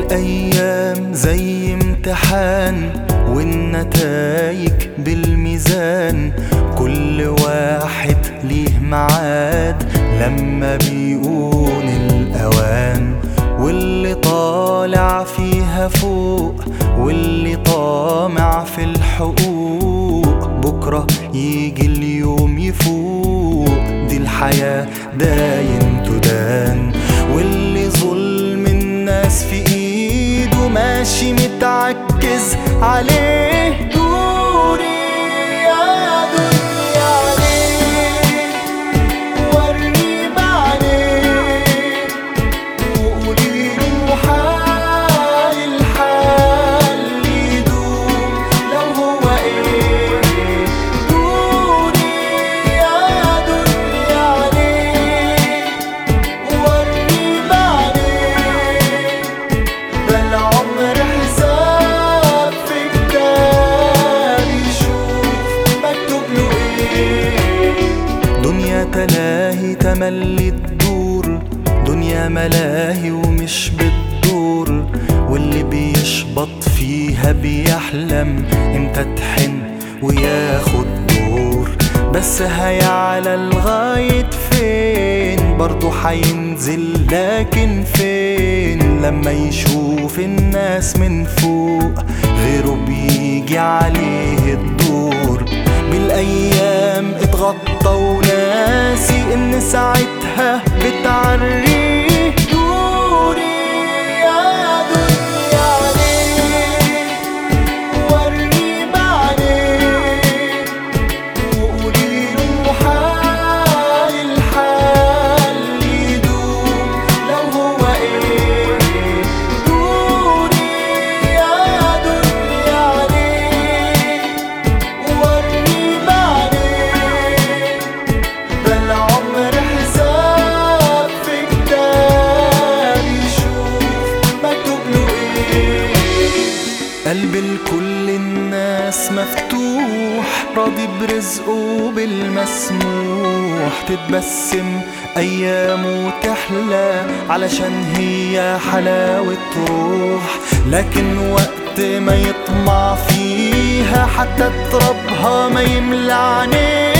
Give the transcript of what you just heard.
الأيام زي امتحان والنتايج بالميزان كل واحد ليه معاد لما بيقون الأوان واللي طالع فيها فوق واللي طامع في الحقوق بكرة يجي اليوم يفوق دي الحياة داين تدان واللي ظلم الناس في ايده ماشي متعكز عليه دوري يا دنيا عليه ورني بعدين وقولي له حال الحال يدوم لو هو ايه دوري يا دنيا عليه ورني بعدين ده العمر حساب في كتاب يشوف مكتوب له ايه دنيا تلاهي تملي الدور دنيا ملاهي ومش بتدور واللي بيشبط فيها بيحلم امتى تحن وياخد دور بس هيعلى لغاية فين برضه هينزل لكن فين لما يشوف الناس من فوق غيره بيجي عليه الدور بالايام اتغطى وناسي ان ساعتها بتعريه دوري يا دنيا عليه ورني بعدين وقولي له حال الحال يدوم لو هو ايه دوري يا دنيا عليه ورني بعدين ده العمر حساب في كتاب يشوف مكتوب له ايه قلب لكل الناس مفتوح راضي برزقه بالمسموح تتبسم ايامه تحلى علشان هي حلاوة روح لكن وقت ما يطمع فيها حتى ترابها ما يملى عينيه